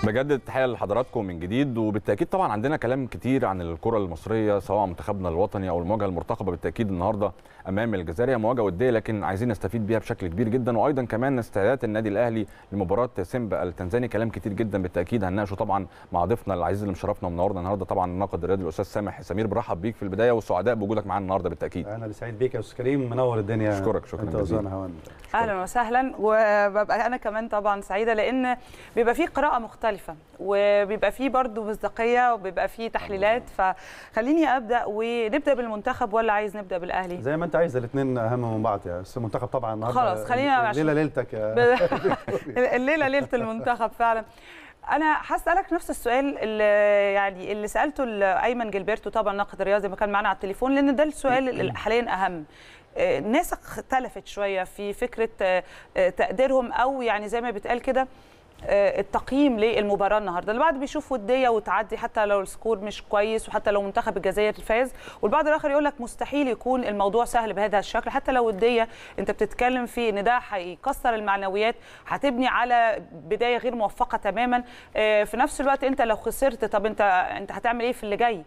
بجد التحيه لحضراتكم من جديد وبالتاكيد طبعا عندنا كلام كتير عن الكره المصريه سواء منتخبنا الوطني او المواجهه المرتقبه بالتاكيد النهارده امام الجزائر هي مواجهه وديه لكن عايزين نستفيد بيها بشكل كبير جدا وايضا كمان استعدادات النادي الاهلي لمباراه سيمبا التنزاني كلام كتير جدا بالتاكيد هنناقشه طبعا مع ضيفنا العزيز اللي مشرفنا ومنورنا النهارده طبعا الناقد الرياضي الاستاذ سامح سمير برحب بيك في البدايه والسعداء بوجودك معانا النهارده بالتاكيد انا اللي سعيد بيك يا استاذ كريم منور الدنيا اشكرك شكرا انت جزيلا. وزان هوان اهلا وسهلا وببقى انا كمان طبعا سعيده لان بيبقى فيه قراءه مختلفه وبيبقى فيه برضو مصداقيه وبيبقى فيه تحليلات فخليني ابدا ونبدا بالمنتخب ولا عايز نبدا بالاهلي زي ما انت عايز الاثنين اهم من بعض يا بس المنتخب طبعا النهارده خلاص، خلينا عشان- الليله ليلتك يا الليله ليله المنتخب فعلا انا هسالك نفس السؤال اللي يعني اللي سالته لايمن جilberto طبعا ناقد رياضي ما كان معانا على التليفون لان ده السؤال اللي حاليا اهم آه، الناس اختلفت شويه في فكره آه، آه، تقديرهم او يعني زي ما بيتقال كده آه، التقييم للمباراه النهارده البعض بيشوف وديه وتعدي حتى لو السكور مش كويس وحتى لو منتخب الجزائر فاز والبعض الاخر يقول لك مستحيل يكون الموضوع سهل بهذا الشكل حتى لو وديه انت بتتكلم في ان ده هيكسر المعنويات هتبني على بدايه غير موفقه تماما آه، في نفس الوقت انت لو خسرت طب انت انت هتعمل ايه في اللي جاي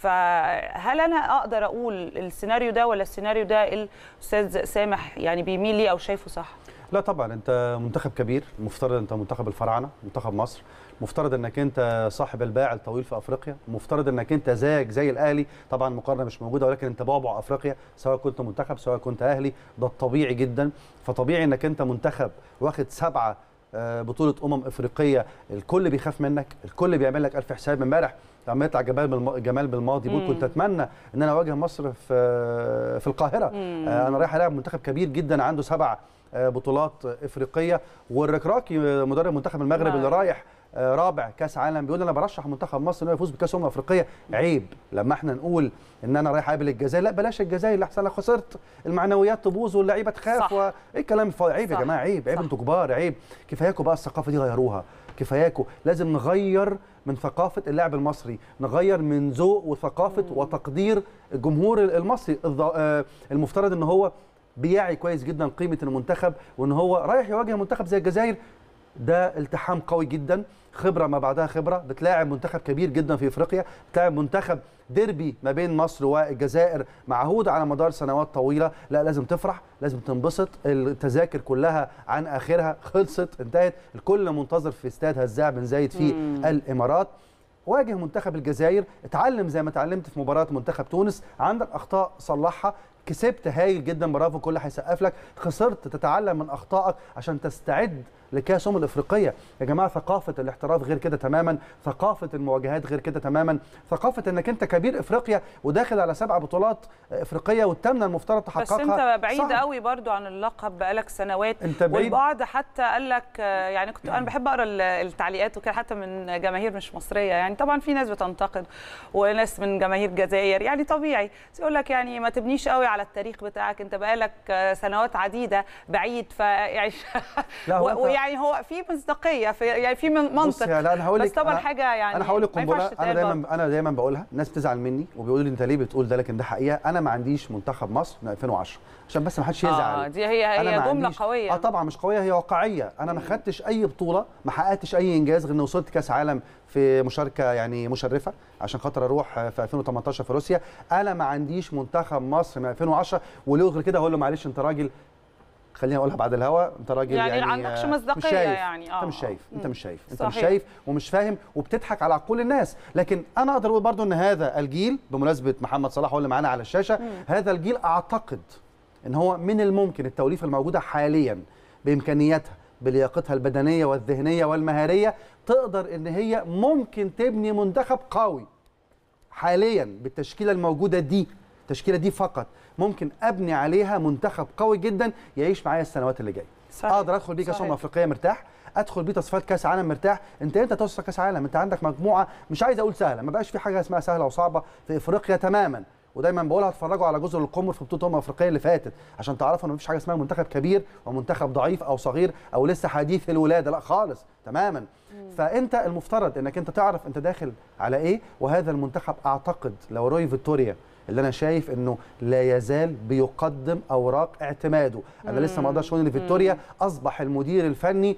فهل انا اقدر اقول السيناريو ده ولا السيناريو ده الاستاذ سامح يعني بيميل ليه او شايفه صح لا طبعا انت منتخب كبير المفترض انت منتخب الفراعنه منتخب مصر مفترض انك انت صاحب الباع الطويل في افريقيا مفترض انك انت زيك زي الاهلي طبعا مقارنه مش موجوده ولكن انت بعبع افريقيا سواء كنت منتخب سواء كنت اهلي ده الطبيعي جدا فطبيعي انك انت منتخب واخد سبعه آه، بطوله امم افريقيه الكل بيخاف منك الكل بيعمل لك الف حساب امبارح لما يطلع جمال بالم... جمال بالماضي بيقول كنت اتمنى ان انا اواجه مصر في في القاهره آه، انا رايح العب منتخب كبير جدا عنده سبع آه، بطولات افريقيه والركراكي آه، مدرب منتخب المغرب اللي نعم. رايح آه، رابع كاس عالم بيقول انا برشح منتخب مصر انه يفوز بكاس امم افريقيه عيب لما احنا نقول ان انا رايح اقابل الجزائر لا بلاش الجزائر لحسن لو خسرت المعنويات تبوظ واللعيبه تخاف صح. و... ايه الكلام الفاضي عيب يا صح. جماعه عيب عيب صح. انتوا كبار عيب كفاياكم بقى الثقافه دي غيروها كفاياكم لازم نغير من ثقافه اللاعب المصري نغير من ذوق وثقافه وتقدير الجمهور المصري الض- آه، المفترض ان هو بيعي كويس جدا قيمه المنتخب وان هو رايح يواجه منتخب زي الجزائر ده التحام قوي جدا خبره ما بعدها خبره بتلاعب منتخب كبير جدا في افريقيا بتلاعب منتخب ديربي ما بين مصر والجزائر معهود على مدار سنوات طويله لا لازم تفرح لازم تنبسط التذاكر كلها عن اخرها خلصت انتهت الكل منتظر في استاد هزاع بن زايد في الامارات واجه منتخب الجزائر اتعلم زي ما اتعلمت في مباراه منتخب تونس عندك اخطاء صلحها كسبت هايل جدا برافو كل هيسقف لك خسرت تتعلم من اخطائك عشان تستعد لكاس امم الافريقيه يا جماعه ثقافه الاحتراف غير كده تماما ثقافه المواجهات غير كده تماما ثقافه انك انت كبير افريقيا وداخل على سبع بطولات افريقيه والثامنه المفترض بس تحققها انت بعيد صعب. قوي برضو عن اللقب بقالك سنوات انت بعيد. والبعض حتى قال لك آه، يعني كنت انا بحب اقرا ال- التعليقات وكده حتى من جماهير مش مصريه يعني طبعا في ناس بتنتقد وناس من جماهير الجزائر يعني طبيعي بس يقول لك يعني ما تبنيش قوي على التاريخ بتاعك انت بقالك آه، سنوات عديده بعيد فيعني لا، هو أنت- ويعني هو في مصداقيه في يعني في من- بص منطق يا لا انا هقول لك بس طبعا أنا- حاجه يعني انا هقول لك ما ينفعش قنبله انا تتقال برضو. دايما انا دايما بقولها الناس بتزعل مني وبيقولوا لي انت ليه بتقول ده لكن ده حقيقه انا ما عنديش منتخب مصر من 2010 عشان بس ما حدش يزعل اه دي هي أنا هي ما جمله عنديش- قويه اه طبعا مش قويه هي واقعيه انا ما خدتش اي بطوله ما حققتش اي انجاز غير اني وصلت كاس عالم في مشاركه يعني مشرفه عشان خاطر اروح في 2018 في روسيا انا ما عنديش منتخب مصر من 2010 ولو غير كده هقول له معلش انت راجل خليني اقولها بعد الهوا انت راجل يعني يعني, عندكش آه، مصداقية مش شايف. يعني، آه، انت مش شايف انت مم. مش شايف انت مش صحيح. شايف ومش فاهم وبتضحك على عقول الناس لكن انا اقدر اقول برضو ان هذا الجيل بمناسبه محمد صلاح هو اللي معانا على الشاشه هذا الجيل اعتقد ان هو من الممكن التوليفه الموجوده حاليا بامكانياتها بلياقتها البدنيه والذهنيه والمهاريه تقدر ان هي ممكن تبني منتخب قوي حاليا بالتشكيله الموجوده دي التشكيله دي فقط ممكن ابني عليها منتخب قوي جدا يعيش معايا السنوات اللي جايه صحيح. اقدر ادخل بيه كاس صحيح. امم افريقيه مرتاح ادخل بيه تصفيات كاس عالم مرتاح انت امتى توصل كاس عالم انت عندك مجموعه مش عايز اقول سهله ما بقاش في حاجه اسمها سهله وصعبه في افريقيا تماما ودايما بقولها اتفرجوا على جزر القمر في بطوله الامم الافريقيه اللي فاتت عشان تعرفوا ان مفيش حاجه اسمها منتخب كبير ومنتخب ضعيف او صغير او لسه حديث الولاده لا خالص تماما فانت المفترض انك انت تعرف انت داخل على ايه وهذا المنتخب اعتقد لو روي فيكتوريا اللي انا شايف انه لا يزال بيقدم اوراق اعتماده انا لسه ما اقدرش اقول ان فيكتوريا اصبح المدير الفني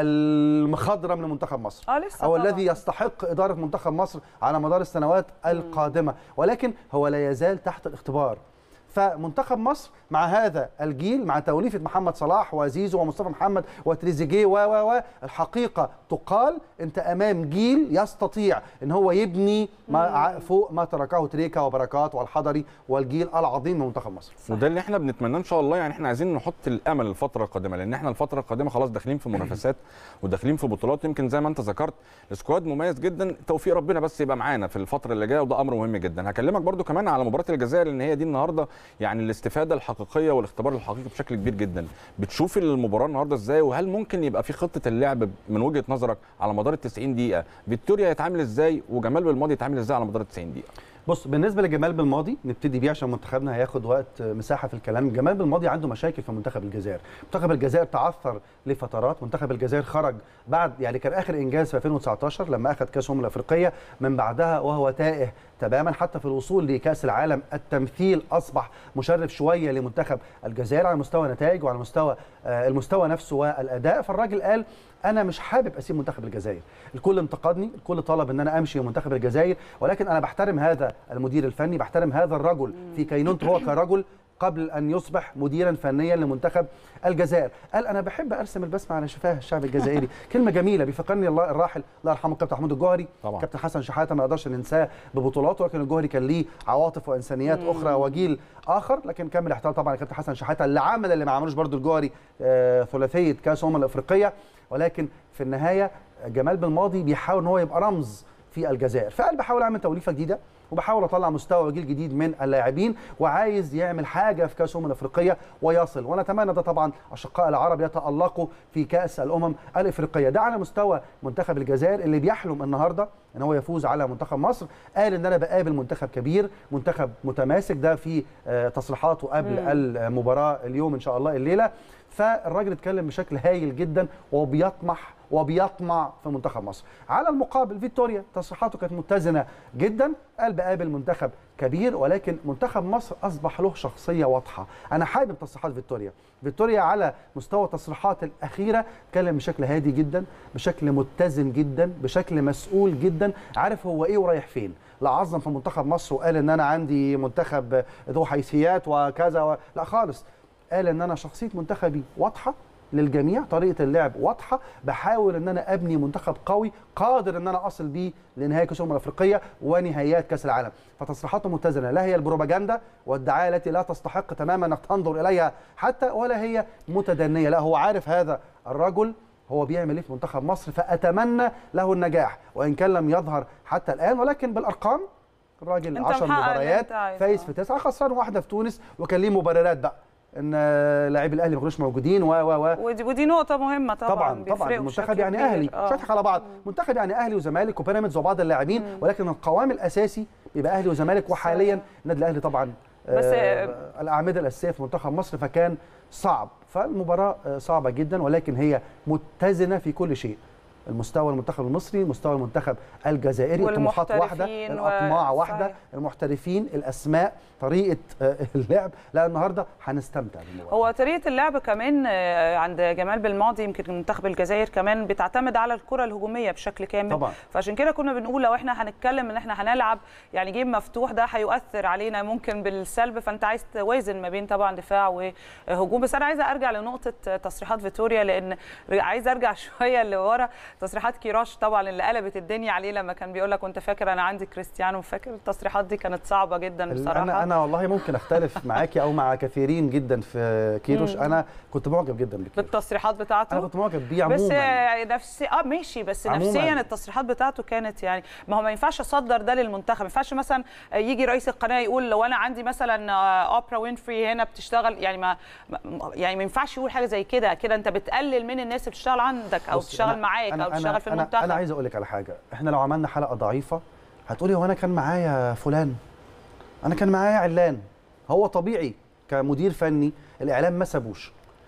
المخضرم لمنتخب مصر اه لسه او طبعاً. الذي يستحق اداره منتخب مصر على مدار السنوات القادمه ولكن هو لا يزال تحت الاختبار فمنتخب مصر مع هذا الجيل مع توليفه محمد صلاح وزيزو ومصطفى محمد وتريزيجيه و و و الحقيقه تقال انت امام جيل يستطيع ان هو يبني ما ع- فوق ما تركه تريكا وبركات والحضري والجيل العظيم من منتخب مصر وده اللي احنا بنتمناه ان شاء الله يعني احنا عايزين نحط الامل الفتره القادمه لان احنا الفتره القادمه خلاص داخلين في منافسات وداخلين في بطولات يمكن زي ما انت ذكرت السكواد مميز جدا توفيق ربنا بس يبقى معانا في الفتره اللي جايه وده امر مهم جدا هكلمك برضو كمان على مباراه الجزائر لان هي دي النهارده يعني الاستفاده الحقيقيه والاختبار الحقيقي بشكل كبير جدا بتشوف المباراه النهارده ازاي وهل ممكن يبقى في خطه اللعب من وجهه نظرك على مدار ال 90 دقيقه فيكتوريا يتعامل ازاي وجمال بالماضي يتعامل ازاي على مدار ال 90 دقيقه بص بالنسبه لجمال بالماضي نبتدي بيه عشان منتخبنا هياخد وقت مساحه في الكلام جمال بالماضي عنده مشاكل في منتخب الجزائر منتخب الجزائر تعثر لفترات منتخب الجزائر خرج بعد يعني كان اخر انجاز في 2019 لما اخذ كاس الامم الافريقيه من بعدها وهو تائه تماما حتى في الوصول لكاس العالم التمثيل اصبح مشرف شويه لمنتخب الجزائر على مستوى نتائج وعلى مستوى آه، المستوى نفسه والاداء فالراجل قال انا مش حابب اسيب منتخب الجزائر الكل انتقدني الكل طلب ان انا امشي من منتخب الجزائر ولكن انا بحترم هذا المدير الفني بحترم هذا الرجل في كينونته هو كرجل قبل ان يصبح مديرا فنيا لمنتخب الجزائر قال انا بحب ارسم البسمه على شفاه الشعب الجزائري كلمه جميله بيفكرني الله الراحل الله يرحمه كابتن محمود الجوهري طبعا. كابتن حسن شحاته ما نقدرش ننساه ببطولاته ولكن الجوهري كان ليه عواطف وانسانيات اخرى وجيل اخر لكن كمل احترام طبعا الكابتن حسن شحاته اللي عمل اللي ما عملوش برضو الجوهري آه ثلاثيه كاس الامم الافريقيه ولكن في النهايه جمال بالماضي بيحاول ان هو يبقى رمز في الجزائر فقال بحاول اعمل توليفه جديده وبحاول اطلع مستوى وجيل جديد من اللاعبين وعايز يعمل حاجه في كاس الامم الافريقيه ويصل ونتمنى ده طبعا اشقاء العرب يتالقوا في كاس الامم الافريقيه ده على مستوى منتخب الجزائر اللي بيحلم النهارده ان هو يفوز على منتخب مصر قال ان انا بقابل منتخب كبير منتخب متماسك ده في آه، تصريحاته قبل المباراه اليوم ان شاء الله الليله فالراجل اتكلم بشكل هايل جدا وبيطمح وبيطمع في منتخب مصر على المقابل فيكتوريا تصريحاته كانت متزنه جدا قال بقابل منتخب كبير ولكن منتخب مصر اصبح له شخصيه واضحه انا حابب تصريحات فيكتوريا فيكتوريا على مستوى التصريحات الاخيره اتكلم بشكل هادي جدا بشكل متزن جدا بشكل مسؤول جدا عارف هو ايه ورايح فين لا عظم في منتخب مصر وقال ان انا عندي منتخب ذو حيثيات وكذا و... لا خالص قال ان انا شخصيه منتخبي واضحه للجميع طريقه اللعب واضحه بحاول ان انا ابني منتخب قوي قادر ان انا اصل بيه لنهائي كاس الامم الافريقيه ونهائيات كاس العالم فتصريحاته متزنه لا هي البروباجندا والدعايه التي لا تستحق تماما انك تنظر اليها حتى ولا هي متدنيه لا هو عارف هذا الرجل هو بيعمل ايه في منتخب مصر فاتمنى له النجاح وان كان لم يظهر حتى الان ولكن بالارقام الراجل أنت 10 محقق اللي مباريات أنت عايزه. فايز في تسعه خسران واحده في تونس وكان ليه مبررات بقى ان آه، لاعبي الاهلي ما كانوش موجودين و و و ودي, ودي نقطة مهمة طبعا طبعا طبعا بيفرقوا المنتخب بشكل يعني كبير. اهلي آه. مش هنضحك على بعض منتخب يعني اهلي وزمالك وبيراميدز وبعض اللاعبين ولكن القوام الاساسي بيبقى اهلي وزمالك وحاليا النادي الاهلي طبعا بس- آه الاعمده الاساسيه في منتخب مصر فكان صعب فالمباراه آه، صعبه جدا ولكن هي متزنه في كل شيء المستوى المنتخب المصري مستوى المنتخب الجزائري الطموحات واحده والمحترفين و- الاطماع واحده صحيح. المحترفين الاسماء طريقه آه، اللعب لا النهارده هنستمتع بالمباراه هو طريقة اللعب كمان آه، عند جمال بالماضي يمكن منتخب الجزائر كمان بتعتمد على الكرة الهجومية بشكل كامل طبعا. فعشان كده كنا بنقول لو احنا هنتكلم ان احنا هنلعب يعني جيم مفتوح ده هيؤثر علينا ممكن بالسلب فانت عايز توازن ما بين طبعا دفاع وهجوم بس انا عايزه ارجع لنقطة تصريحات فيتوريا لان عايزه ارجع شوية لورا تصريحات كيراش طبعا اللي قلبت الدنيا عليه لما كان بيقول لك وانت فاكر انا عندي كريستيانو فاكر التصريحات دي كانت صعبة جدا بصراحة انا انا والله ممكن اختلف معاكي او مع كثيرين جدا في كيروش انا كنت معجب جدا بكيروش بالتصريحات بتاعته انا كنت معجب بيه بس عموما آه، نفسي اه ماشي بس عموماً. نفسيا التصريحات بتاعته كانت يعني ما هو ما ينفعش اصدر ده للمنتخب ما ينفعش مثلا آه، يجي رئيس القناه يقول لو انا عندي مثلا آه، اوبرا وينفري هنا بتشتغل يعني ما ما- يعني ما ينفعش يقول حاجه زي كده كده انت بتقلل من الناس اللي بتشتغل عندك او بصي، بتشتغل أنا- معاك أنا- او بتشتغل أنا- في أنا- المنتخب انا عايز اقول لك على حاجه احنا لو عملنا حلقه ضعيفه هتقولي هو انا كان معايا فلان انا كان معايا علان هو طبيعي كمدير فني الاعلام ما سابوش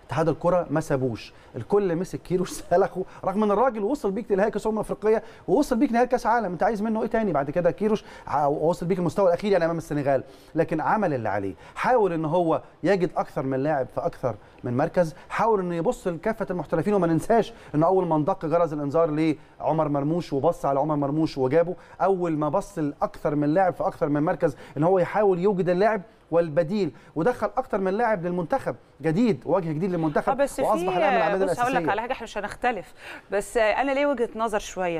اتحاد الكره ما سابوش الكل مسك كيروش سلخه رغم ان الراجل وصل بيك لنهائي كاس الامم الافريقيه ووصل بيك نهائي كاس عالم انت عايز منه ايه تاني بعد كده كيروش ع- وصل بيك المستوى الاخير يعني امام السنغال لكن عمل اللي عليه حاول ان هو يجد اكثر من لاعب في اكثر من مركز حاول انه يبص لكافه المحترفين وما ننساش ان اول ما انضق جرس الانذار لعمر مرموش وبص على عمر مرموش وجابه اول ما بص لاكثر من لاعب في اكثر من مركز ان هو يحاول يوجد اللاعب والبديل ودخل اكتر من لاعب للمنتخب جديد وجه جديد اه للمنتخب بس واصبح في لاعب من الاعمده بص هقول لك الاساسيه على حاجه احنا مش هنختلف بس آه، انا ليه وجهه نظر شويه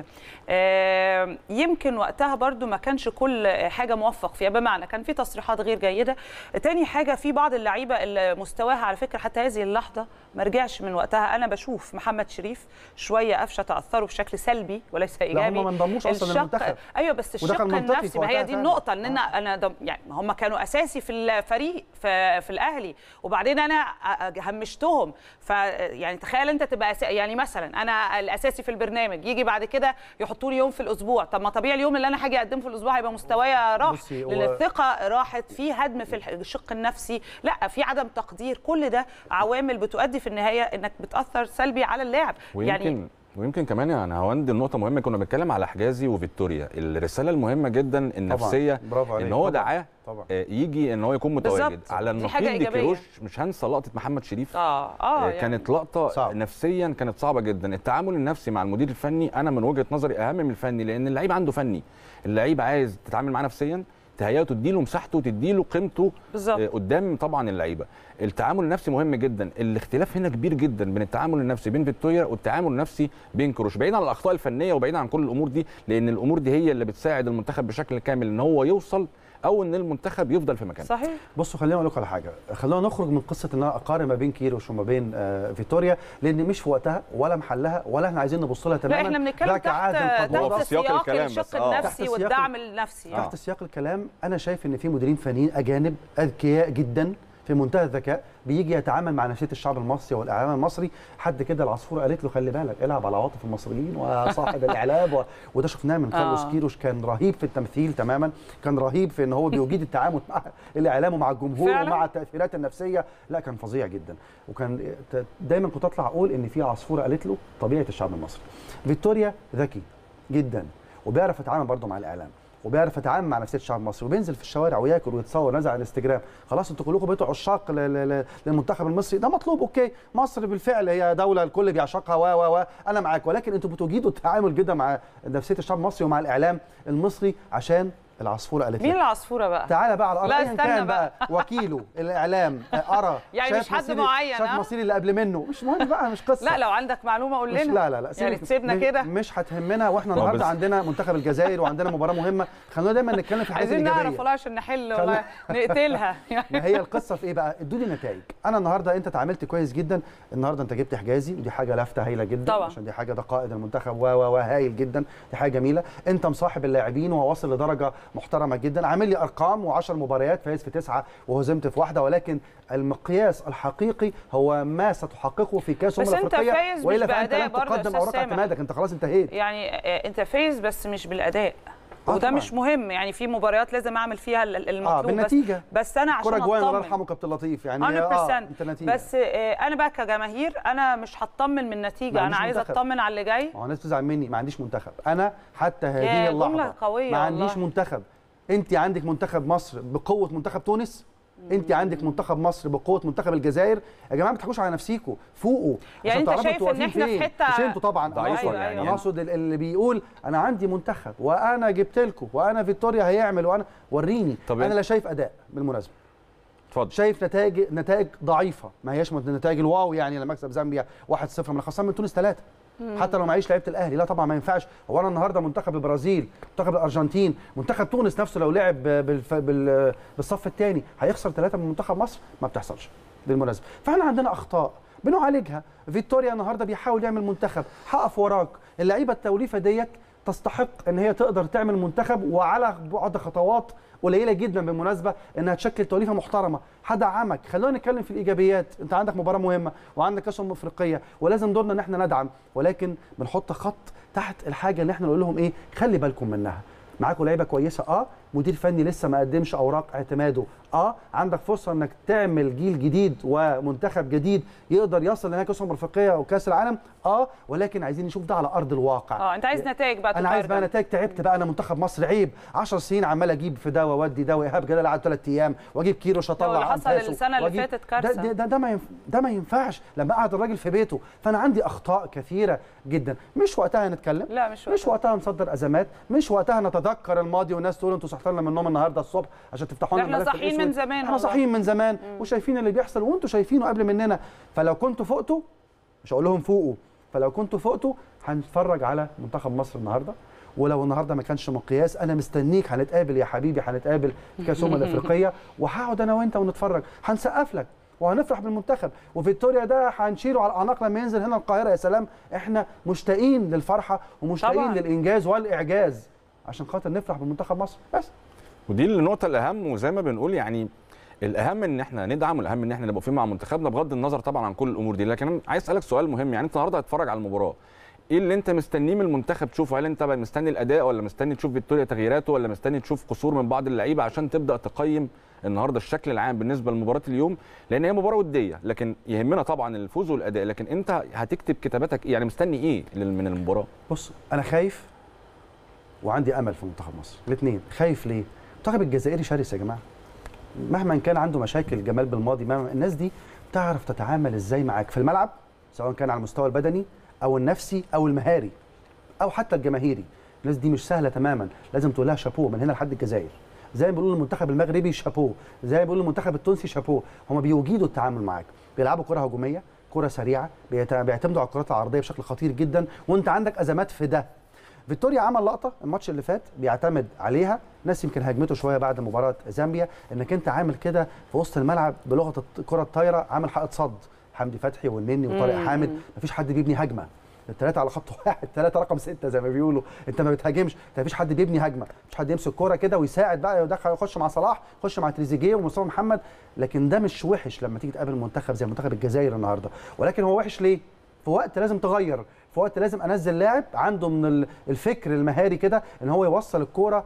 آه، يمكن وقتها برضو ما كانش كل حاجه موفق فيها بمعنى كان في تصريحات غير جيده تاني حاجه في بعض اللعيبه اللي مستواها على فكره حتى هذه اللحظه ما رجعش من وقتها انا بشوف محمد شريف شويه قفشه تاثروا بشكل سلبي وليس ايجابي هم ما انضموش أصلاً الشق- للمنتخب. ايوه بس الشق وده كان منطقي النفسي في ما هي وقتها دي فعلاً. النقطه ان انا انا ضم- يعني هم كانوا اساسي في الفريق في, في الاهلي وبعدين انا أ- همشتهم ف يعني تخيل انت تبقى أس... يعني مثلا انا الاساسي في البرنامج يجي بعد كده يحطوا لي يوم في الاسبوع طب ما طبيعي اليوم اللي انا هاجي اقدمه في الاسبوع هيبقى مستوايا راح بصي، هو- لان الثقه راحت في هدم في الح- الشق النفسي لا في عدم تقدير كل ده عوامل بتؤدي في النهايه انك بتاثر سلبي على اللاعب ويمكن يعني ويمكن كمان يا نهاوند النقطة مهمة كنا بنتكلم على حجازي وفيكتوريا، الرسالة المهمة جدا النفسية برافو عليك. ان هو طبعاً. دعاه طبعا آه، يجي ان هو يكون متواجد بالظبط. على دي حاجة النقيض إيجابية. لكيروش مش هنسى لقطة محمد شريف اه اه آه، يعني. كانت لقطة صعب. نفسيا كانت صعبة جدا، التعامل النفسي مع المدير الفني انا من وجهة نظري اهم من الفني لان اللعيب عنده فني، اللعيب عايز تتعامل معاه نفسيا تهيئه تديله مساحته وتديله قيمته بالظبط. آه، قدام طبعا اللعيبه التعامل النفسي مهم جدا الاختلاف هنا كبير جدا بين التعامل النفسي بين فيكتوريا والتعامل النفسي بين كروش بعيد عن الاخطاء الفنيه وبعيد عن كل الامور دي لان الامور دي هي اللي بتساعد المنتخب بشكل كامل ان هو يوصل او ان المنتخب يفضل في مكانه صحيح بصوا خليني اقول لكم على حاجه خلونا نخرج من قصه ان انا اقارن ما بين كيروش وما بين آه فيتوريا لان مش في وقتها ولا محلها ولا احنا عايزين نبص لها لا تماما احنا بنتكلم ده تحت كعادة قد هو وضع. تحت في سياق سياق الكلام بس، الشق آه. تحت النفسي سياق والدعم النفسي تحت سياق الكلام انا شايف ان في مديرين فنيين اجانب اذكياء جدا في منتهى الذكاء بيجي يتعامل مع نفسيه الشعب المصري والاعلام المصري حد كده العصفوره قالت له خلي بالك العب على عواطف المصريين وصاحب الاعلام و... وده شفناه من كارلوس آه. كيروش كان رهيب في التمثيل تماما كان رهيب في ان هو بيجيد التعامل مع الاعلام ومع الجمهور فعلاً؟ ومع التاثيرات النفسيه لا كان فظيع جدا وكان ت- دايما كنت اطلع اقول ان في عصفوره قالت له طبيعه الشعب المصري فيكتوريا ذكي جدا وبيعرف يتعامل برضه مع الاعلام وبيعرف يتعامل مع نفسيه الشعب المصري وبينزل في الشوارع وياكل ويتصور نازل على الانستجرام خلاص انتوا كلكم بقيتوا عشاق ل- ل- ل- للمنتخب المصري ده مطلوب اوكي مصر بالفعل هي دوله الكل بيعشقها و و و انا معاك ولكن انتوا بتجيدوا التعامل جدا مع نفسيه الشعب المصري ومع الاعلام المصري عشان العصفوره قالت مين لك. العصفوره بقى تعالى بقى على الارض لا، ايا استنى كان بقى. بقى وكيله الاعلام آه، ارى يعني شاف مش حد مصيري- معين، شاف ها؟ مصيري اللي قبل منه مش مهم بقى مش قصه لا لو عندك معلومه قول مش لنا لا لا لا يعني سيبك. تسيبنا مش- كده مش هتهمنا واحنا هو النهارده بس- عندنا منتخب الجزائر وعندنا مباراه مهمه خلونا دايما نتكلم في الحاجات عايزين نعرف الايجابيه والله عشان نحل خلي- والله نقتلها ما هي القصه في ايه بقى ادوا لي نتائج انا النهارده انت اتعاملت كويس جدا النهارده انت جبت حجازي ودي حاجه لافته هايله جدا طبعا. عشان دي حاجه ده قائد المنتخب و و و هايل جدا دي حاجه جميله انت مصاحب اللاعبين وواصل لدرجه محترمه جدا عامل لي ارقام و10 مباريات فايز في تسعه وهزمت في واحده ولكن المقياس الحقيقي هو ما ستحققه في كاس بس الامم انت الافريقيه فايز مش والا فانت بأداء لن برضه يا تقدم أستاذ اوراق سامح. اعتمادك انت خلاص انتهيت يعني آه، انت فايز بس مش بالاداء آه وده طبعاً. مش مهم يعني في مباريات لازم اعمل فيها ال- ال- اه المطلوب بس بالنتيجه بس انا عشان كره جوان الله اطمن يرحمه كابتن لطيف يعني 100% اه انت نتيجه بس آه، انا بقى كجماهير انا مش هطمن من ما النتيجه انا عنديش عايزه منتخب. اطمن على اللي جاي ما هو الناس بتزعل مني ما عنديش منتخب انا حتى هذه يا اللحظه جملة قوية ما عنديش والله. منتخب انت عندك منتخب مصر بقوه منتخب تونس انت عندك منتخب مصر بقوه منتخب الجزائر يا جماعه ما تضحكوش على نفسيكم فوقوا يعني عشان انت تعرفوا شايف انتوا ان واقفين احنا في فين. حتة- مش انتوا طبعا ضعيفة أيوة، يعني. أيوة. انا اقصد ال- اللي بيقول انا عندي منتخب وانا جبت لكم وانا فيكتوريا هيعمل وانا وريني طب انا إنت- لا شايف اداء بالمناسبه اتفضل شايف نتائج نتائج ضعيفه ما هياش من نتائج الواو يعني لما اكسب زامبيا 1-0 من خسران من تونس 3 حتى لو معيش لعيبه الاهلي لا طبعا ما ينفعش هو انا النهارده منتخب البرازيل منتخب الارجنتين منتخب تونس نفسه لو لعب بالف... بال... بالصف الثاني هيخسر ثلاثه من منتخب مصر ما بتحصلش بالمناسبه فاحنا عندنا اخطاء بنعالجها فيكتوريا النهارده بيحاول يعمل منتخب هقف وراك اللعيبه التوليفه ديت تستحق ان هي تقدر تعمل منتخب وعلى بعد خطوات قليله جدا بالمناسبه انها تشكل توليفه محترمه هدعمك خلونا نتكلم في الايجابيات انت عندك مباراه مهمه وعندك كاس امم افريقيه ولازم دورنا ان احنا ندعم ولكن بنحط خط تحت الحاجه اللي احنا نقول لهم ايه خلي بالكم منها معاكم لعيبه كويسه اه مدير فني لسه ما قدمش اوراق اعتماده اه عندك فرصه انك تعمل جيل جديد ومنتخب جديد يقدر يصل لنهائي كاس الامم الافريقيه وكاس العالم اه ولكن عايزين نشوف ده على ارض الواقع اه انت عايز نتائج بقى انا عايز بقى تقارن. نتائج تعبت بقى انا منتخب مصر عيب 10 سنين عمال اجيب في ده واودي ده وايهاب جلال قعد ثلاث ايام واجيب كيروش اللي اطلع حصل أنفاسه، السنة اللي وأجيب- فاتت كارثة. ده, ده, ده, ده ما ينف... ده ما ينفعش لما قعد الراجل في بيته فانا عندي اخطاء كثيره جدا مش وقتها نتكلم لا مش مش وقتها نصدر ازمات مش وقتها نتذكر الماضي والناس تقول انتوا صحيتوا لنا من النوم النهارده الصبح عشان تفتحوا لنا احنا الملف صاحيين من الأسود. زمان احنا والله. صاحيين من زمان وشايفين اللي بيحصل وانتوا شايفينه قبل مننا فلو كنتوا فوقتوا مش هقول لهم فوقوا فلو كنتوا فوقتوا هنتفرج على منتخب مصر النهارده ولو النهارده ما كانش مقياس انا مستنيك هنتقابل يا حبيبي هنتقابل في كاس الامم الافريقيه وهقعد انا وانت ونتفرج هنسقف لك وهنفرح بالمنتخب وفيكتوريا ده هنشيله على الاعناق لما ينزل هنا القاهره يا سلام احنا مشتاقين للفرحه ومشتاقين طبعاً. للانجاز والاعجاز عشان خاطر نفرح بمنتخب مصر بس ودي النقطة الأهم وزي ما بنقول يعني الأهم إن إحنا ندعم والأهم إن إحنا نبقى فيه مع منتخبنا بغض النظر طبعا عن كل الأمور دي، لكن أنا عايز أسألك سؤال مهم يعني أنت النهارده هتتفرج على المباراة. إيه اللي أنت مستنيه من المنتخب تشوفه؟ هل أنت بقى مستني الأداء ولا مستني تشوف فيكتوريا تغييراته ولا مستني تشوف قصور من بعض اللعيبة عشان تبدأ تقيم النهارده الشكل العام بالنسبة لمباراة اليوم؟ لأن هي مباراة ودية، لكن يهمنا طبعا الفوز والأداء، لكن أنت هتكتب كتاباتك يعني مستني إيه لل- من المباراة؟ بص انا خايف وعندي امل في منتخب مصر الاثنين خايف ليه المنتخب الجزائري شرس يا جماعه مهما كان عنده مشاكل جمال بالماضي مهما الناس دي تعرف تتعامل ازاي معاك في الملعب سواء كان على المستوى البدني او النفسي او المهاري او حتى الجماهيري الناس دي مش سهله تماما لازم تقول لها شابوه من هنا لحد الجزائر زي ما بيقولوا المنتخب المغربي شابوه زي ما بيقولوا المنتخب التونسي شابوه هم بيوجدوا التعامل معاك بيلعبوا كره هجوميه كره سريعه بيت- بيعتمدوا على الكرات العرضيه بشكل خطير جدا وانت عندك ازمات في ده فيكتوريا عمل لقطه الماتش اللي فات بيعتمد عليها ناس يمكن هاجمته شويه بعد مباراه زامبيا انك انت عامل كده في وسط الملعب بلغه الكره الطايره عامل حائط صد حمدي فتحي والنني وطارق مم. حامد مفيش حد بيبني هجمه الثلاثه على خط واحد ثلاثه رقم سته زي ما بيقولوا انت ما بتهاجمش انت مفيش حد بيبني هجمه مفيش حد يمسك كوره كده ويساعد بقى يدخل يخش مع صلاح يخش مع تريزيجيه ومصطفى محمد لكن ده مش وحش لما تيجي تقابل منتخب زي منتخب الجزائر النهارده ولكن هو وحش ليه في وقت لازم تغير في وقت لازم انزل لاعب عنده من ال- الفكر المهاري كده ان هو يوصل الكوره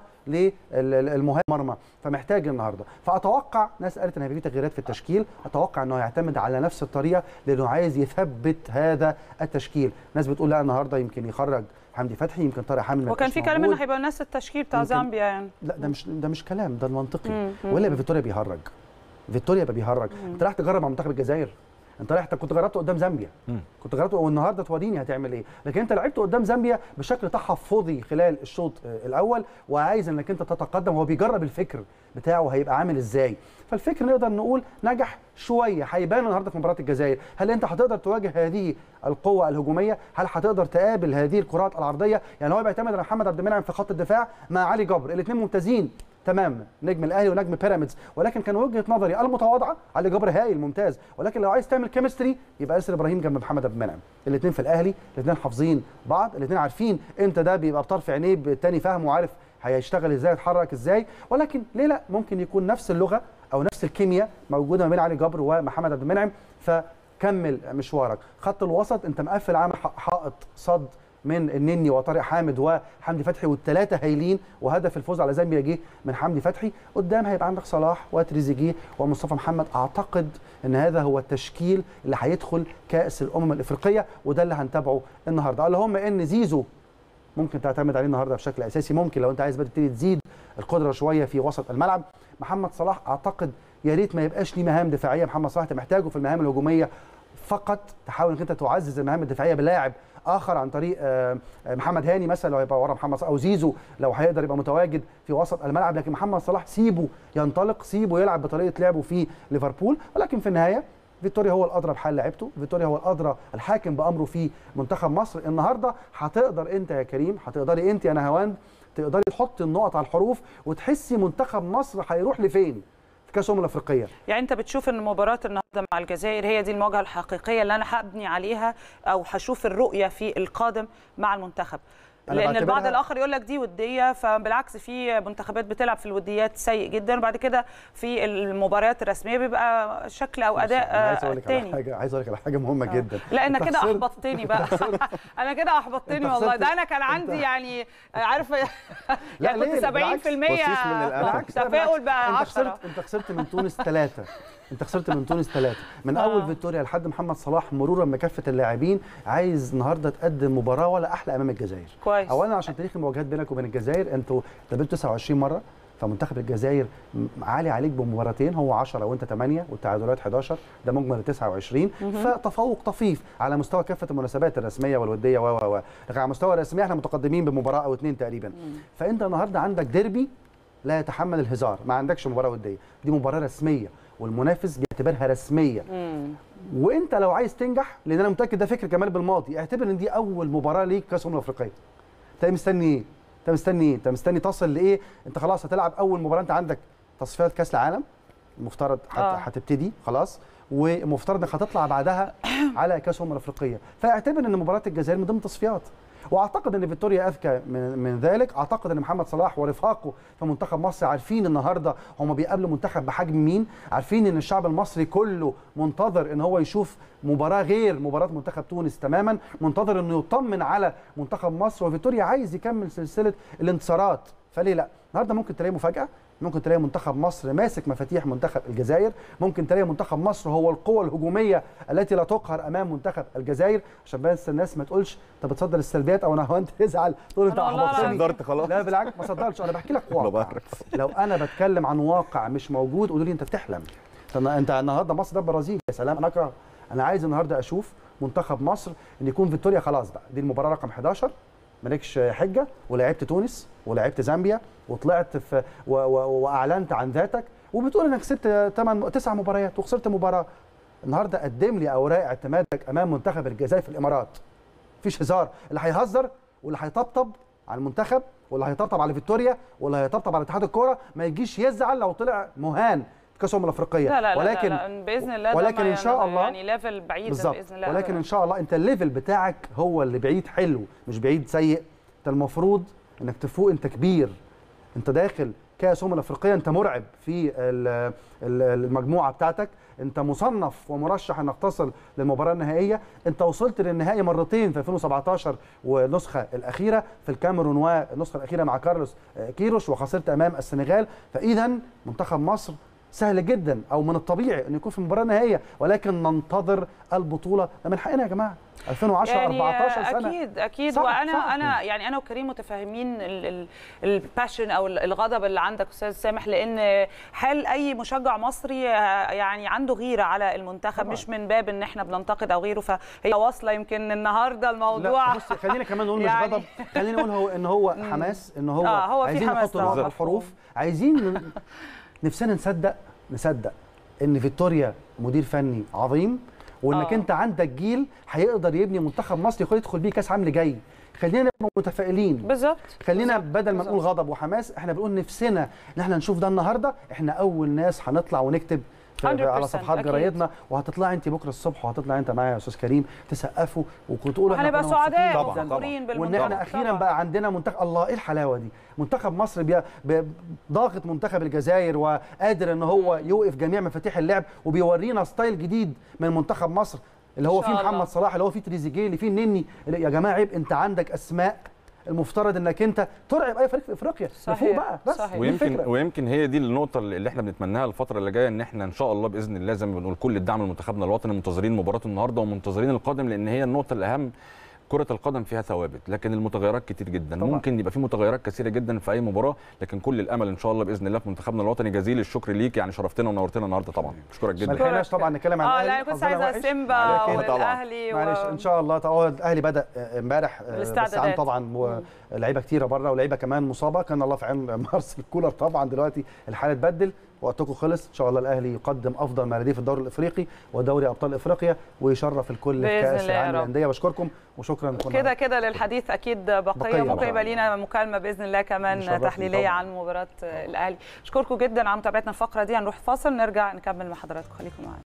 للمهاجم مرمى فمحتاج النهارده فاتوقع ناس قالت ان هيبقى في تغييرات في التشكيل اتوقع انه هيعتمد على نفس الطريقه لانه عايز يثبت هذا التشكيل ناس بتقول لا النهارده يمكن يخرج حمدي فتحي يمكن طارق حامد ما وكان يبقاش في كلام موجود. انه هيبقى نفس التشكيل بتاع يمكن- زامبيا يعني لا ده مش ده مش كلام ده المنطقي مم، مم. ولا يبقى فيتوريا بيهرج فيتوريا يبقى بيهرج انت رايح تجرب مع منتخب الجزائر انت رايح كنت جربته قدام زامبيا مم. كنت جربته والنهارده توريني هتعمل ايه لكن انت لعبت قدام زامبيا بشكل تحفظي خلال الشوط آه، الاول وعايز انك انت تتقدم هو بيجرب الفكر بتاعه هيبقى عامل ازاي فالفكر نقدر نقول نجح شويه هيبان النهارده في مباراه الجزائر هل انت هتقدر تواجه هذه القوه الهجوميه هل هتقدر تقابل هذه الكرات العرضيه يعني هو بيعتمد على محمد عبد المنعم في خط الدفاع مع علي جبر الاثنين ممتازين تمام نجم الاهلي ونجم بيراميدز ولكن كان وجهه نظري المتواضعه علي جبر هايل ممتاز ولكن لو عايز تعمل كيمستري يبقى ياسر ابراهيم جنب محمد عبد المنعم الاثنين في الاهلي الاثنين حافظين بعض الاثنين عارفين امتى ده بيبقى بطرف عينيه الثاني فاهم وعارف هيشتغل ازاي يتحرك ازاي ولكن ليه لا ممكن يكون نفس اللغه او نفس الكيمياء موجوده ما بين علي جبر ومحمد عبد المنعم فكمل مشوارك خط الوسط انت مقفل عامل ح- حائط صد من النني وطارق حامد وحمدي فتحي والثلاثه هايلين وهدف الفوز على زامبيا جه من حمدي فتحي قدام هيبقى عندك صلاح وتريزيجيه ومصطفى محمد اعتقد ان هذا هو التشكيل اللي هيدخل كاس الامم الافريقيه وده اللي هنتابعه النهارده اللهم ان زيزو ممكن تعتمد عليه النهارده بشكل اساسي ممكن لو انت عايز بقى تبتدي تزيد القدره شويه في وسط الملعب محمد صلاح اعتقد يا ريت ما يبقاش ليه مهام دفاعيه محمد صلاح انت محتاجه في المهام الهجوميه فقط تحاول انك انت تعزز المهام الدفاعيه بلاعب اخر عن طريق آه، آه، محمد هاني مثلا لو هيبقى ورا محمد صلاح او زيزو لو هيقدر يبقى متواجد في وسط الملعب لكن محمد صلاح سيبه ينطلق سيبه يلعب بطريقه لعبه في ليفربول ولكن في النهايه فيتوريا هو الادرى بحال لعبته فيتوريا هو الادرى الحاكم بامره في منتخب مصر النهارده هتقدر انت يا كريم هتقدري انت يا نهاوند تقدري تحطي النقط على الحروف وتحسي منتخب مصر هيروح لفين في كاس الامم الافريقيه يعني انت بتشوف ان مباراه النهارده مع الجزائر هي دي المواجهه الحقيقيه اللي انا هبني عليها او هشوف الرؤيه في القادم مع المنتخب أنا لان البعض بعتبرها- الاخر يقول لك دي وديه فبالعكس في منتخبات بتلعب في الوديات سيء جدا وبعد كده في المباريات الرسميه بيبقى شكل او اداء أنا عايز اقول آه، لك على تاني حاجه عايز اقول لك على حاجه مهمه جدا لا انا أنت كده خسرت- احبطتني بقى انا كده احبطتني أنت والله خسرت- ده انا كان عندي يعني عارفه لا، يعني ليه؟ كنت 70% بالعكس، بصيص من الأمل. بالعكس لا، تفاؤل بالعكس. بقى انت 10 خسرت انت خسرت من تونس ثلاثه انت خسرت من تونس ثلاثه من اول آه. فيكتوريا لحد محمد صلاح مرورا بكافه اللاعبين عايز النهارده تقدم مباراه ولا احلى امام الجزائر كويس اولا عشان تاريخ المواجهات بينك وبين الجزائر انتوا تقابلتوا 29 مره فمنتخب الجزائر م- عالي عليك بمباراتين هو 10 وانت 8 والتعادلات 11 ده مجمل 29 فتفوق طفيف على مستوى كافه المناسبات الرسميه والوديه و و و لكن على مستوى الرسميه احنا متقدمين بمباراه او اثنين تقريبا فانت النهارده عندك ديربي لا يتحمل الهزار ما عندكش مباراه وديه دي مباراه رسميه والمنافس بيعتبرها رسميه مم. وانت لو عايز تنجح لان انا متاكد ده فكر كمال بالماضي اعتبر ان دي اول مباراه ليك كاس الامم الافريقيه انت مستني ايه انت مستني ايه انت مستني تصل لايه انت خلاص هتلعب اول مباراه انت عندك تصفيات كاس العالم المفترض هت- آه. هتبتدي خلاص ومفترض انك هتطلع بعدها على كاس الامم الافريقيه فاعتبر ان مباراه الجزائر من ضمن التصفيات واعتقد ان فيكتوريا اذكى من من ذلك اعتقد ان محمد صلاح ورفاقه في منتخب مصر عارفين النهارده هم بيقابلوا منتخب بحجم مين عارفين ان الشعب المصري كله منتظر ان هو يشوف مباراه غير مباراه منتخب تونس تماما منتظر انه يطمن على منتخب مصر وفيكتوريا عايز يكمل سلسله الانتصارات فليه لا النهارده ممكن تلاقي مفاجاه ممكن تلاقي منتخب مصر ماسك مفاتيح منتخب الجزائر ممكن تلاقي منتخب مصر هو القوة الهجومية التي لا تقهر أمام منتخب الجزائر عشان بس الناس ما تقولش أنت بتصدر السلبيات أو أنا هو أنت تزعل تقول أنت أنا والله أحبطتني العظيم. صدرت خلاص لا بالعكس ما صدرتش أنا بحكي لك واقع ببرر. لو أنا بتكلم عن واقع مش موجود قولوا لي أنت بتحلم طب أنت النهارده مصر ده البرازيل يا سلام أنا أكره أنا عايز النهارده أشوف منتخب مصر إن يكون فيكتوريا خلاص بقى دي المباراة رقم 11 مالكش حجه ولعبت تونس ولعبت زامبيا وطلعت في و و واعلنت عن ذاتك وبتقول انك كسبت 8 تسع مباريات وخسرت مباراه النهارده قدم لي اوراق اعتمادك امام منتخب الجزائر في الامارات مفيش هزار اللي هيهزر واللي هيطبطب على المنتخب واللي هيطبطب على فيكتوريا واللي هيطبطب على اتحاد الكوره ما يجيش يزعل لو طلع مهان في كاس الامم الافريقيه لا لا لا ولكن لا لا باذن الله ده ولكن ما ان شاء يعني- الله يعني ليفل بعيد بالظبط باذن الله ولكن ان شاء الله انت الليفل بتاعك هو اللي بعيد حلو مش بعيد سيء انت المفروض انك تفوق انت كبير انت داخل كاس امم الافريقيه انت مرعب في ال- ال- المجموعه بتاعتك انت مصنف ومرشح انك تصل للمباراه النهائيه انت وصلت للنهائي مرتين في 2017 والنسخه الاخيره في الكاميرون والنسخه الاخيره مع كارلوس كيروش وخسرت امام السنغال فاذا منتخب مصر سهل جدا او من الطبيعي انه يكون في المباراه النهائيه ولكن ننتظر البطوله ده من حقنا يا جماعه 2010 يعني 14 سنه اكيد اكيد صعب، وانا صعب. انا يعني انا وكريم متفاهمين الباشن او ال- الغضب اللي عندك استاذ سامح لان حال اي مشجع مصري آه، يعني عنده غيره على المنتخب طبعاً. مش من باب ان احنا بننتقد او غيره فهي واصله يمكن النهارده الموضوع لا بص خلينا كمان نقول مش يعني- غضب خلينا نقول هو ان هو حماس ان هو, آه، هو في عايزين حماس نحط طبعاً، نقط على مفهوم. الحروف عايزين ن- نفسنا نصدق نصدق ان فيكتوريا مدير فني عظيم وانك آه. انت عندك جيل هيقدر يبني منتخب مصر يقدر يدخل بيه كاس عالم اللي جاي خلينا نبقى متفائلين بالظبط خلينا بالظبط، بدل ما بالظبط. نقول غضب وحماس احنا بنقول نفسنا ان احنا نشوف ده النهارده احنا اول ناس هنطلع ونكتب في- 100% على صفحات أكيد. جرايدنا وهتطلعي انت بكره الصبح وهتطلع انت معايا يا استاذ كريم تسقفوا وتقولوا احنا وهنبقى كنا مبسوطين سعداء جداً. وفخورين وان بالمنتخب احنا اخيرا طبعاً. بقى عندنا منتخب الله ايه الحلاوه دي منتخب مصر بي... بي... ضاغط منتخب الجزائر وقادر ان هو يوقف جميع مفاتيح اللعب وبيورينا ستايل جديد من منتخب مصر اللي هو إن شاء فيه الله. محمد صلاح اللي هو فيه تريزيجيه اللي فيه النني اللي- يا جماعه عيب انت عندك اسماء المفترض انك انت ترعب اي فريق في افريقيا صحيح، فوق بقى بس صحيح. دي ويمكن الفكرة. ويمكن هي دي النقطه اللي احنا بنتمناها الفتره اللي جايه ان احنا ان شاء الله باذن الله زي ما بنقول كل الدعم لمنتخبنا الوطني منتظرين مباراه النهارده ومنتظرين القادم لان هي النقطه الاهم كرة القدم فيها ثوابت لكن المتغيرات كتير جدا طبعا. ممكن يبقى في متغيرات كثيرة جدا في أي مباراة لكن كل الأمل إن شاء الله بإذن الله في منتخبنا الوطني جزيل الشكر ليك يعني شرفتنا ونورتنا النهارده طبعا بشكرك ما جدا لحقناش طبعا نتكلم عن اه الاهلي لا انا كنت حظنا عايزه وحش. سيمبا لكن طبعاً. والاهلي معلش ان شاء الله طبعا هو الاهلي بدا آه، امبارح آه، بس الاستعدادات. عن طبعا لعيبه كتيره بره ولعيبه كمان مصابه كان الله في عين مارسيل كولر طبعا دلوقتي الحاله اتبدل وقتكم خلص ان شاء الله الاهلي يقدم افضل ما لديه في الدوري الافريقي ودوري ابطال افريقيا ويشرف الكل في بإذن كاس الله يا العالم رب. للانديه بشكركم وشكرا لكم كده كده للحديث اكيد بقيه, بقية ممكن طبعاً. يبقى لينا مكالمه باذن الله كمان يشرفني تحليليه طبعاً. عن مباراه الاهلي اشكركم جدا على متابعتنا الفقره دي هنروح فاصل نرجع نكمل مع حضراتكم خليكم معانا